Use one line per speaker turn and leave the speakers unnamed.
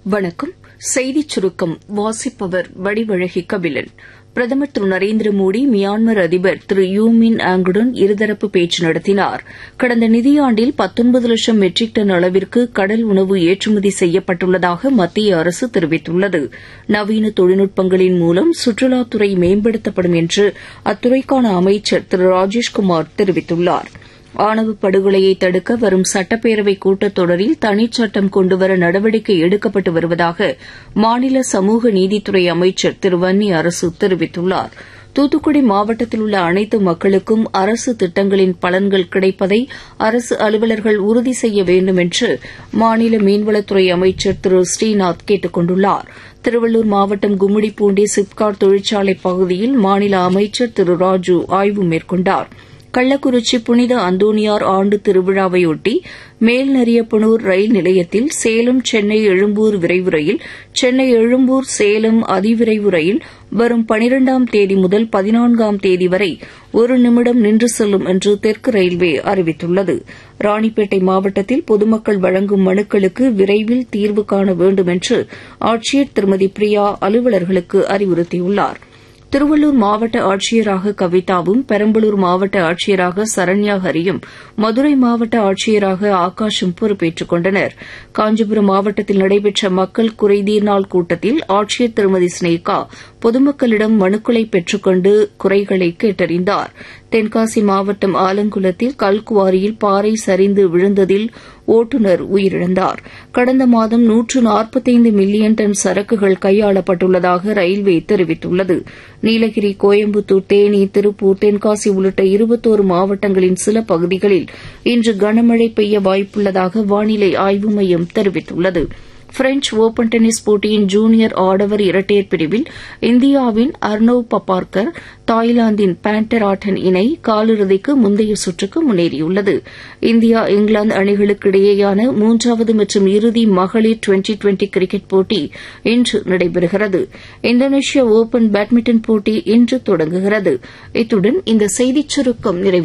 வணக்கம் செய்திச் சுருக்கம் வாசிப்பவர் வடிவழகி கபிலன் பிரதமர் திரு நரேந்திர மோடி மியான்மர் அதிபர் திரு யூ மின் ஆங்குடன் இருதரப்பு பேச்சு நடத்தினார் கடந்த நிதியாண்டில் பத்தொன்பது லட்சம் மெட்ரிக் டன் அளவிற்கு கடல் உணவு ஏற்றுமதி செய்யப்பட்டுள்ளதாக மத்திய அரசு தெரிவித்துள்ளது நவீன தொழில்நுட்பங்களின் மூலம் சுற்றுலாத்துறை மேம்படுத்தப்படும் என்று அத்துறைக்கான அமைச்சர் திரு ராஜேஷ்குமார் தெரிவித்துள்ளாா் ஆணவ படுகொலையை தடுக்க வரும் சட்டப்பேரவைக் கூட்டத்தொடரில் தனிச்சட்டம் கொண்டுவர நடவடிக்கை எடுக்கப்பட்டு வருவதாக மாநில சமூக நீதித்துறை அமைச்சர் திரு வன்னி அரசு தெரிவித்துள்ளார் தூத்துக்குடி மாவட்டத்தில் உள்ள அனைத்து மக்களுக்கும் அரசு திட்டங்களின் பலன்கள் கிடைப்பதை அரசு அலுவலர்கள் உறுதி செய்ய வேண்டும் என்று மாநில மீன்வளத்துறை அமைச்சர் திரு ஸ்ரீநாத் கேட்டுக் கொண்டுள்ளார் திருவள்ளூர் மாவட்டம் கும்மிடிப்பூண்டி சிப்காட் தொழிற்சாலை பகுதியில் மாநில அமைச்சர் திரு ராஜு ஆய்வு மேற்கொண்டாா் கள்ளக்குறிச்சி புனித அந்தோணியார் ஆண்டு திருவிழாவையொட்டி மேல்நரியப்பனூர் ரயில் நிலையத்தில் சேலம் சென்னை எழும்பூர் விரைவு ரயில் சென்னை எழும்பூர் சேலம் அதிவிரைவு ரயில் வரும் பனிரெண்டாம் தேதி முதல் பதினான்காம் தேதி வரை ஒரு நிமிடம் நின்று செல்லும் என்று தெற்கு ரயில்வே அறிவித்துள்ளது ராணிப்பேட்டை மாவட்டத்தில் பொதுமக்கள் வழங்கும் மனுக்களுக்கு விரைவில் தீர்வு காண வேண்டும் என்று ஆட்சியர் திருமதி பிரியா அலுவலர்களுக்கு அறிவுறுத்தியுள்ளாா் திருவள்ளூர் மாவட்ட ஆட்சியராக கவிதாவும் பெரம்பலூர் மாவட்ட ஆட்சியராக சரண்யா ஹரியும் மதுரை மாவட்ட ஆட்சியராக ஆகாஷும் பொறுப்பேற்றுக் கொண்டனர் காஞ்சிபுரம் மாவட்டத்தில் நடைபெற்ற மக்கள் குறைதீர் நாள் கூட்டத்தில் ஆட்சியர் திருமதி ஸ்னேகா பொதுமக்களிடம் மனுக்களை பெற்றுக்கொண்டு குறைகளை கேட்டறிந்தார் தென்காசி மாவட்டம் ஆலங்குளத்தில் கல்குவாரியில் பாறை சரிந்து விழுந்ததில் ஓட்டுநர் உயிரிழந்தார் கடந்த மாதம் நூற்று நாற்பத்தைந்து மில்லியன் டன் சரக்குகள் கையாளப்பட்டுள்ளதாக ரயில்வே தெரிவித்துள்ளது நீலகிரி கோயம்புத்தூர் தேனி திருப்பூர் தென்காசி உள்ளிட்ட இருபத்தோரு மாவட்டங்களின் சில பகுதிகளில் இன்று கனமழை பெய்ய வாய்ப்புள்ளதாக வானிலை ஆய்வு மையம் தெரிவித்துள்ளது பிரெஞ்ச் ஒபன் டென்னிஸ் போட்டியின் ஜூனியர் ஆடவர் இரட்டையர் பிரிவில் இந்தியாவின் அர்னவ் பப்பார்கர் தாய்லாந்தின் பேண்டர் ஆட்டன் இணை காலிறுதிக்கு முந்தைய சுற்றுக்கு முன்னேறியுள்ளது இந்தியா இங்கிலாந்து அணிகளுக்கு இடையேயான மூன்றாவது மற்றும் இறுதி மகளிர் டுவெண்டி டுவெண்டி கிரிக்கெட் போட்டி இன்று நடைபெறுகிறது இந்தோனேஷியா ஒபன் பேட்மிண்டன் போட்டி இன்று தொடங்குகிறது இத்துடன் இந்த செய்திச் சுருக்கம் நிறைவு